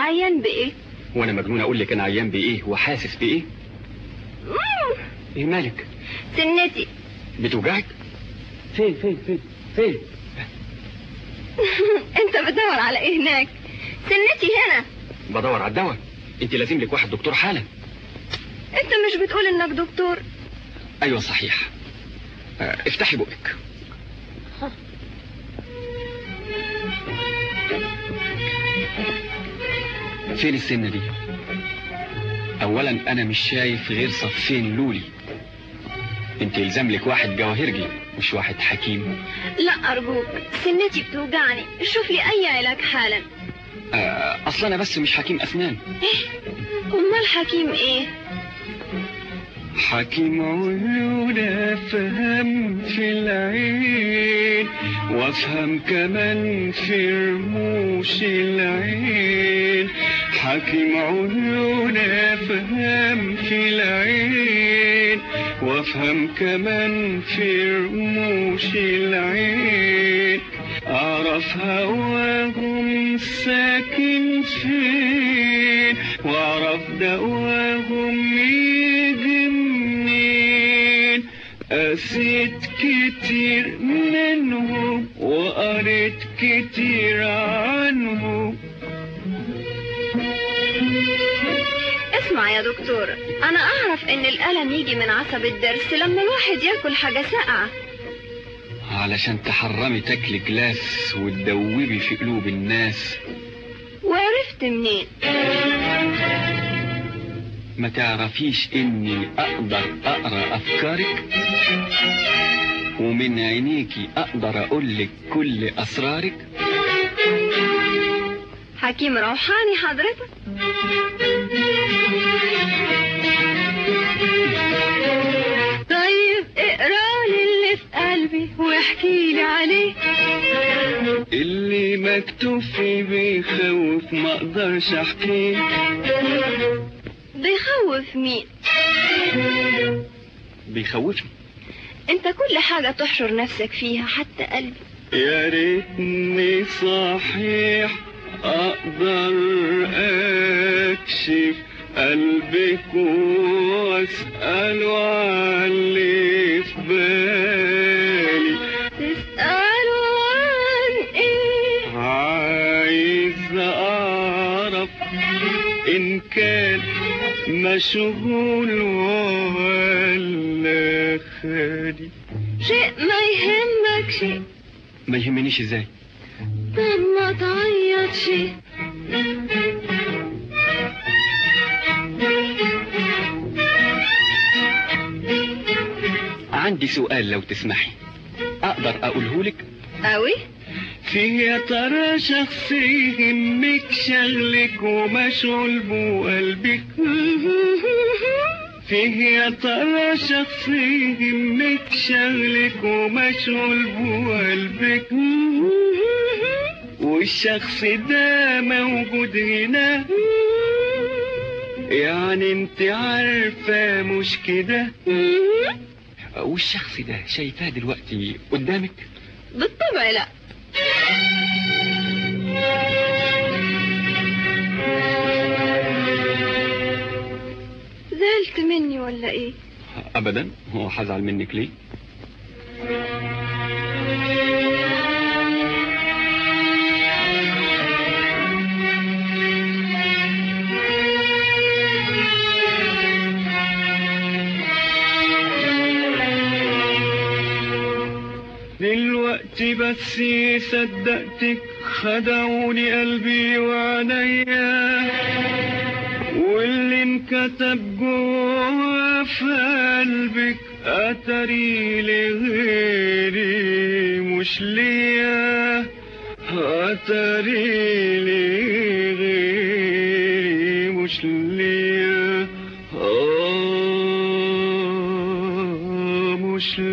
عيان بايه وانا مجنون اقول لك انا عيان بايه وحاسس بايه مم، ايه مالك سنتي بتوجعك فين فين فين فين انت بتدور على ايه هناك سنتي هنا بدور على الدواء انت لازم لك واحد دكتور حالا انت مش بتقول انك دكتور ايوه صحيح آه، افتحي بقك فين السنة دي اولا انا مش شايف غير صفين لولي انت يلزم لك واحد جواهرجي مش واحد حكيم لا ارجوك سنتي بتوجعني شوف لي اي علاج حالا آه، اصلا انا بس مش حكيم اسنان امال حكيم ايه حكيم عيون افهم في العين وافهم كمان في رموش العين حكيم عيون افهم في العين وافهم كمان في رموش العين اعرف هواهم ساكن فين واعرف دواهم يجي منين قسيت كتير منهم وقريت كتير عنهم اسمع يا دكتور انا اعرف ان الالم يجي من عصب الضرس لما الواحد ياكل حاجه ساقعه علشان تحرمي تاكلي جلاس وتدوبي في قلوب الناس وعرفت منين ما تعرفيش اني اقدر اقرا افكارك ومن عينيكي اقدر اقولك كل اسرارك حكيم روحاني حضرتك طيب اقرا لي اللي في قلبي واحكي لي عليه اللي مكتوب فيه بيخوف ما اقدرش احكيه بيخوف مين بيخوفني انت كل حاجة تحشر نفسك فيها حتى قلبي يا ريتني صحيح اقدر اكشف قلبك واساله عن اللي في بالي تسألوا عن ايه عايز اعرف ان كان مشغول ولا خالي شيء ما يهمك شيء ما يهمنيش ازاي طب ما تعيط شيء عندي سؤال لو تسمحي اقدر اقوله لك قوي في يا ترى شخص يهمك شغلك ومشغول بقلبك فيه يا ترى شخص يهمك شغلك ومشغول بقلبك والشخص ده موجود هنا يعني انت عارفة مش كده والشخص ده شايفاه دلوقتي قدامك بالطبع لا زعلت مني ولا ايه ابدا هو هزعل منك ليه دلوقتي بس صدقتك خدعوني قلبي وعينيا واللي انكتب جوه في قلبك اتري لغيري مش ليا اتري لغيري مش ليا آه مش